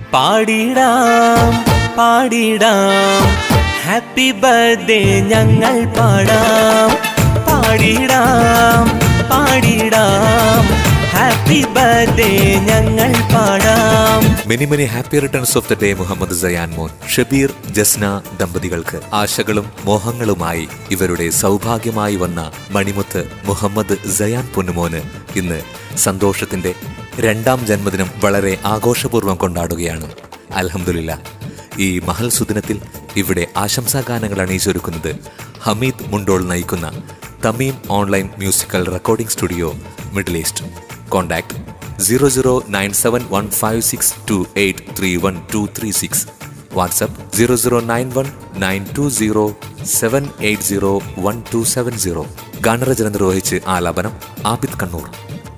പാടിടാം പാടിടാം happy birthday ഞങ്ങൾ പാടാം പാടിടാം പാടിടാം ഹാപ്പി ബർത്ത്ഡേ ഞങ്ങൾ പാടാം many many happy returns of the day Muhammad Sayan മോൻ ഷബീർ ജസ്ന ദമ്പതികൾക്ക് ആശകളും മോഹങ്ങളുമായി ഇവരുടെ സൗഭാഗ്യമായി വന്ന മണിമുത്ത് മുഹമ്മദ് സയാൻ പൊന്നുമോന് ഇന്ന് സന്തോഷത്തിന്റെ രണ്ടാം ജന്മദിനം വളരെ ആഘോഷപൂർവ്വം കൊണ്ടാടുകയാണ് അൽഹംദുലില്ല ഈ മഹൽ സുദിനത്തിൽ ഇവിടെ ആശംസാഗാനങ്ങൾ അണിയിച്ചൊരുക്കുന്നത് ഹമീദ് മുണ്ടോൾ നയിക്കുന്ന Thameem online musical recording studio middle east contact zero zero nine seven one five six two eight three one two three six WhatsApp zero zero nine one nine two zero seven eight zero one two seven zero ഗാനരചന നിർവഹിച്ച് ആലാപനം ആബിദ് കണ്ണൂർ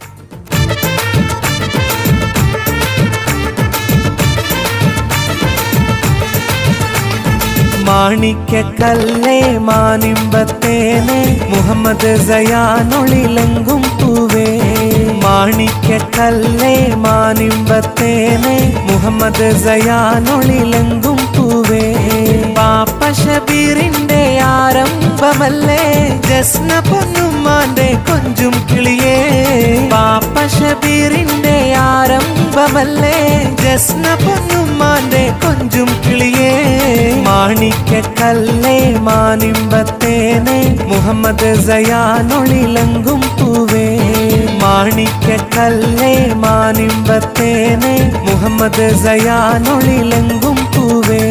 മാണിക്കക്കല്ലേ മാനിമ്പത്തേനെ മുഹമ്മദ് സയാനൊളിലെങ്കും പൂവേ മാണിക്കക്കല്ലേ മാനിമ്പത്തേനെ മുഹമ്മദ് സയാനൊളിലെങ്കും പൂവേ പാപ്പ ഷബീറിന്റെ ആരംഭമല്ലേ ജസ്ന പൊന്നുമാന്റെ കൊഞ്ചും കിളിയേ പാപ്പ ഷബീറിന്റെ ആരംഭമല്ലേ ജസ്ന പൊന്നുമാന്റെ കൊഞ്ചും കിളിയേ മാണിക്കക്കല്ലേ മാനിമ്പത്തേനെ മുഹമ്മദ് സയാനൊളിലെങ്കും പൂവേ മാണിക്കക്കല്ലേ മാനിമ്പത്തേനെ മുഹമ്മദ് സയാനൊളിലെങ്കും പൂവേ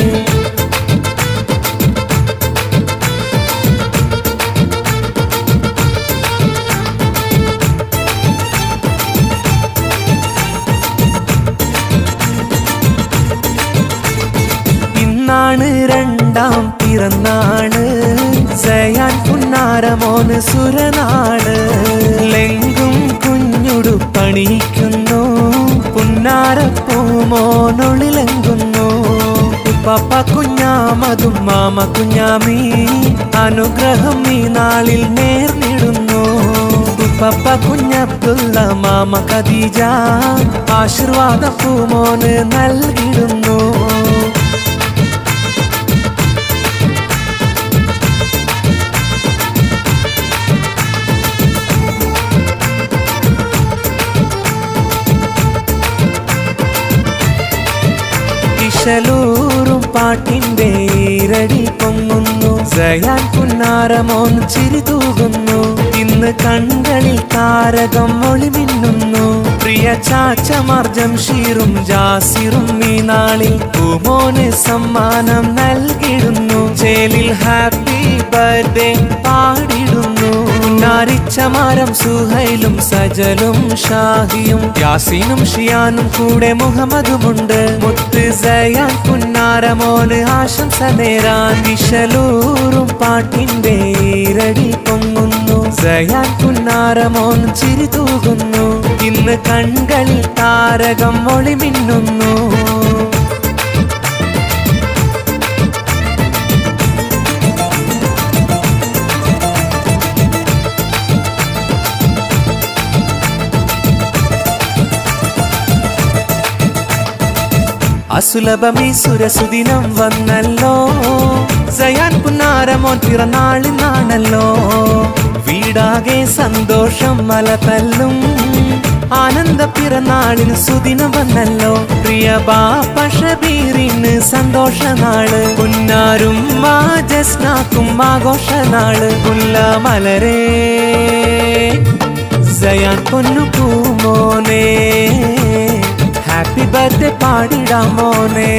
ഇന്നാണ് രണ്ടാം പിറന്നാള് സയാൻ പുന്നാരമോന് സുരനാള് ലെങ്കും കുഞ്ഞുടു പണിയിക്കുന്നു പുന്നാരപ്പൂമോനൊളിലെങ്കുന്നു ഉപ്പപ്പ കുഞ്ഞാമതും മാമ കുഞ്ഞാമി അനുഗ്രഹം ഈ നാളിൽ നേർന്നിടുന്നു ഉപ്പപ്പ കുഞ്ഞബ്ദുള്ള മാമ ഖദീജ ആശീർവാദ പൂമോന് നൽകിടുന്നു ഇശലൂറും പാട്ടിന്റെ ഈരടി പൊങ്ങുന്നു സയാൻ പുന്നാരമോൻ ചിരി തൂകുന്നു ഇന്ന് കൺകളിൽ താരകം ഒളിമിന്നുന്നു പ്രിയ ചാച്ചമാർ ജംഷീറും ജാസിറും ഈ നാളിൽ പൂമോന് സമ്മാനം നൽകിടുന്നു ജയിലിൽ ഹാപ്പി ബർത്ത്ഡേ പാടിടുന്നു നാരിച്ചമാരം സുഹൈലും സജലും ഷാഹിയും യാസീനും ഷിയാനും കൂടെ മുഹമ്മദുമുണ്ട് മുത്ത് സയാൻ പുന്നാരമോന് ആശംസ നേരാൻ വിശലൂറും പാട്ടിന്റെ ഈരടി പൊങ്ങുന്നു സയാൻ പുന്നാരമോൻ ചിരി തൂകുന്നു ഇന്ന് കൺകളിൽ താരകം ഒളിമിന്നുന്നു അസുലഭമീ സുരസുദിനം വന്നല്ലോ സയാൻ പുന്നാരമോൻ പിറന്നാളിനാണല്ലോ വീടാകെ സന്തോഷം മല തല്ലും ആനന്ദ പിറന്നാളിന് സുദിനം വന്നല്ലോ പ്രിയ ബാപ്പ ഷബീറിന് സന്തോഷനാള് പുന്നാരും മാ ജസ്നാക്കും ആഘോഷനാള് പുല്ല മലരേ സയാൻ പൊന്നു പൂമോനേ ഹാപ്പി ബർത്ത്ഡേ പാടിടാം മോനെ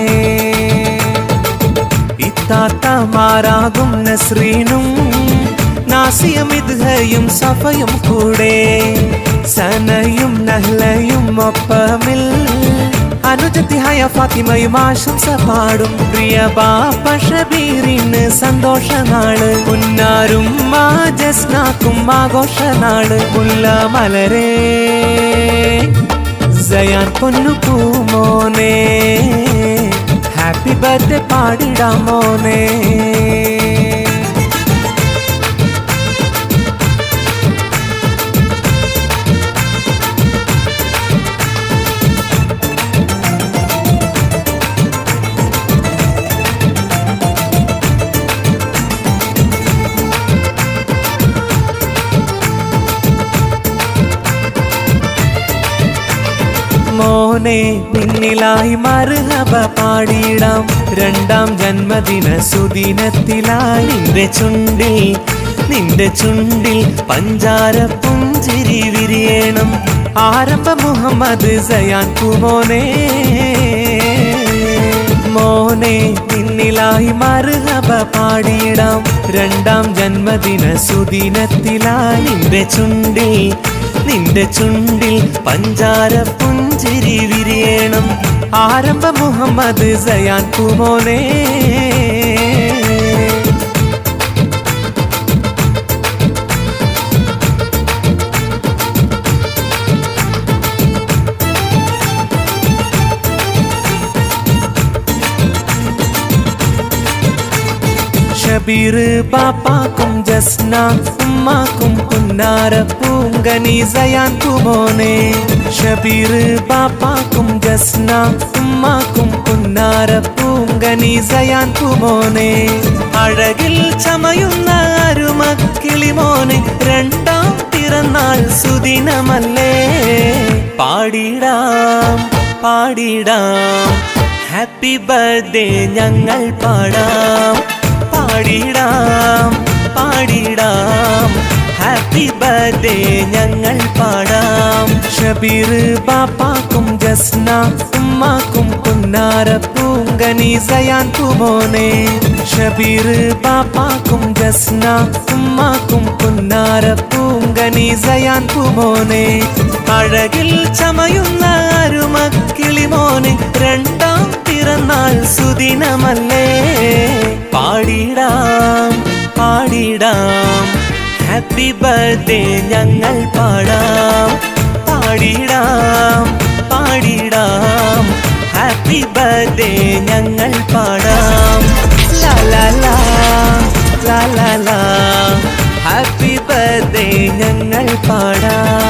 ഇത്താത്തമാരാകും നസ്രീനും നാസിയം ഇദ്ഹയും സഫയും കൂടെ സനയും നഹ്ലയും ഒപ്പമിൽ അനുജത്തിഹായ ഫാത്തിമയും ആശംസ പാടും പ്രിയ ബാപ്പ ഷബീറിന് സന്തോഷനാള് പുന്നാരും മാ ജസ്നാക്കും ആഘോഷനാള് മുല്ല മലരേ സയാൻ പൊന്നു പൂമോനെ ഹാപ്പി ബർത്ത്ഡേ പാടിടാം മോനെ മോനെ നിന്നിലായി മറുഹബ പാടിയിടാം രണ്ടാം ജന്മദിന സുദിനത്തിലായി നിന്റെ ചുണ്ടിൽ നിന്റെ ചുണ്ടിൽ പഞ്ചാര പുഞ്ചിരി വിരിയണം ആരംഭ മുഹമ്മദ് സയാൻ കുമോനെ മോനെ നിന്നിലായി മറുഹബ പാടിയിടാം രണ്ടാം ജന്മദിന സുദിനത്തിലായി നിന്റെ ചുണ്ടിൽ നിന്റെ ചുണ്ടിൽ പഞ്ചാര പുഞ്ചിരി വിരിയണം ആരംഭ മുഹമ്മദ് സയാൻ കുമോനെ ഷബീർ പാപ്പാക്കും ജസ്ന ഉമ്മാക്കും പുന്നാര പൂങ്കനി സയാൻ കുമോനെ ഷബീർ പാപ്പാക്കും ജസ്ന ഉമ്മാക്കും പുന്നാര പൂങ്കനി സയാൻ കുമോനെ അഴകിൽ ചമയുന്ന അരുമക്കിളിമോനെ രണ്ടാം പിറന്നാൾ സുദിനമല്ലേ പാടിടാം പാടിടാം ഹാപ്പി ബർത്ത്ഡേ ഞങ്ങൾ പാടാം പാടിടാം പാടിടാം ഹാപ്പി ബർത്ത്ഡേ ഞങ്ങൾ പാടാം ഷബീർ ബാപ്പാക്കും ജസ്ന ഉമ്മാക്കും പുന്നാര പൂങ്കനി സയാൻ കുമോനെ ഷബീർ ബാപ്പാക്കും ജസ്ന ഉമ്മാക്കും പുന്നാര പൂങ്കനി സയാൻ കുമോനെ അഴകിൽ ചമയുന്ന അരുമക്കിളിമോനെ രണ്ടാം പിറന്നാൾ സുദിനമല്ലേ പാടിടാം പാടിടാം ഹാപ്പി ബർത്ത്ഡേ ഞങ്ങൾ പാടാം പാടിടാം പാടിടാം ഹാപ്പി ബർത്ത്ഡേ ഞങ്ങൾ പാടാം ലാ ലാ ലാ ലാ ലാ ലാ ഹാപ്പി ബർത്ത്ഡേ ഞങ്ങൾ പാടാം